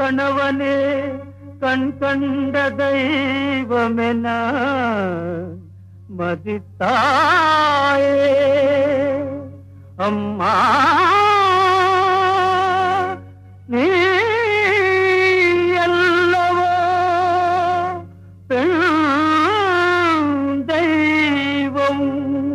கணவனே கண் கண்ட தெய்வமென மதித்தாயே அம்மா நீ அல்லவோ பெண் தெய்வம்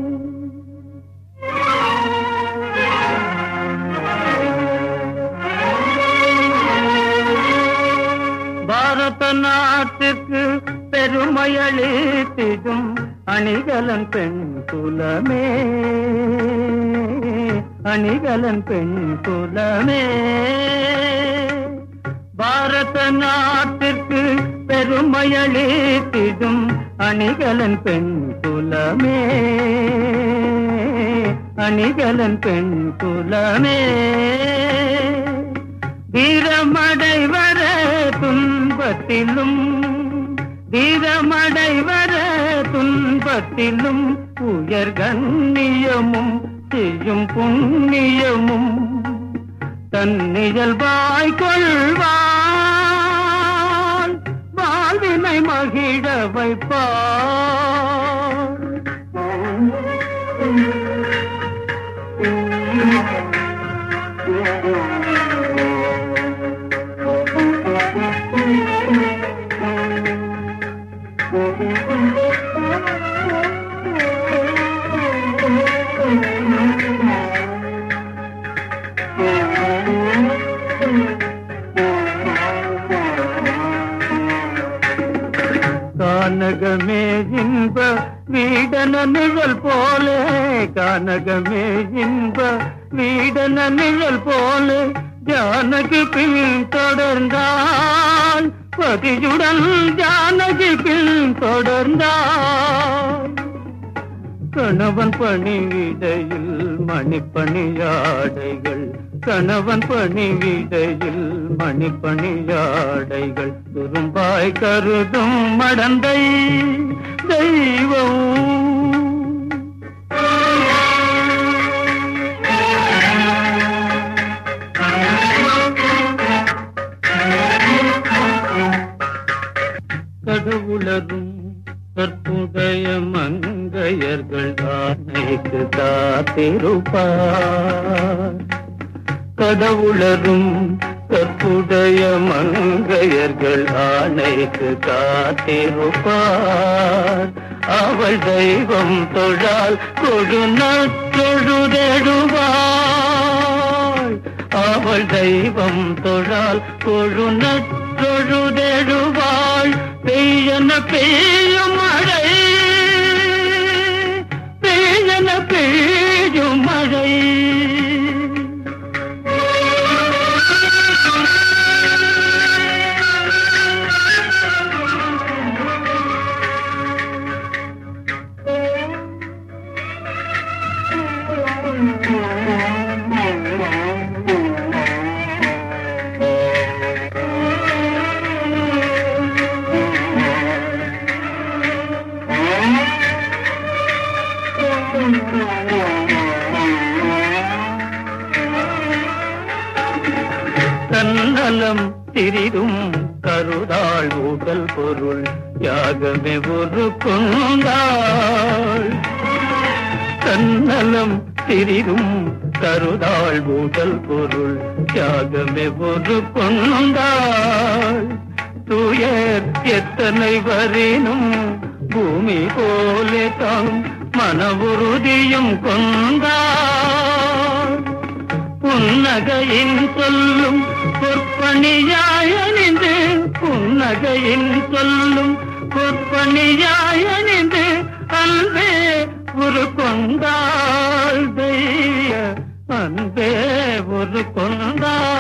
பாரத நாட்டுக்கு பெருமையளித்திடும் அணிகலன் பெண் குலமே அணிகலன் பெண் குலமே பாரத நாட்டிற்கு பெருமையளித்திடும் அணிகலன் பெண் குலமே அணிகலன் பெண் குலமே வீரமடைவர துன்பத்திலும் வீரமடைவர துன்பத்திலும் உயர் கண்ணியமும் செய்யும் புண்ணியமும் தன்னியல்பாய் கொள்வான் வாழ்வினை மகிழ வைப்பான் கானகமே இன்ப வீடன நிழல் போலே கானகமே இன்ப வீடன நிழல் போலே ஜானகி பின் தொடர்ந்தாள் பதியுடன் ஜானகி பின் தொடர்ந்தாள் கணவன் பணிவிடையில் மணிப்பணியாடைகள் கணவன் பணிவிடையில் மணிப்பணியாடைகள் துரும்பாய் கருதும் மடந்தை தெய்வம் கடவுளரும் கற்புடைய மங்கையர்கள் ஆணைக்கு காத்திருப்பார் கடவுளரும் கற்புடைய மங்கையர்கள் ஆணைக்கு காத்திருப்பார் அவள் தெய்வம் தொழால் கொழுநற் தொழுதெழுவாள் அவள் தெய்வம் தொழால் கொழுநற் தொழுதெழுவாள் பெய்யன பெய்யும் மழை பெய்யன பெய்யும் மழை தன்னலம் சிறிதும் கருதாள் உடல் பொருள் யாகமே ஒரு கொண்டாள் தன்னலம் சிறிதும் கருதாள் உடல் பொருள் யாகமே ஒரு கொண்டாள் துயர் எத்தனை வரினும் பூமி போலே தானும் மன உறுதியும் கொண்டாள் புன்னகையின் சொல்லும் பொற்பணியாயணிந்து புன்னகையின் சொல்லும் பொற்பணியாயணிந்து அன்பே ஒரு கொண்டாள் தெய்ய அன்பே ஒரு கொண்டாள்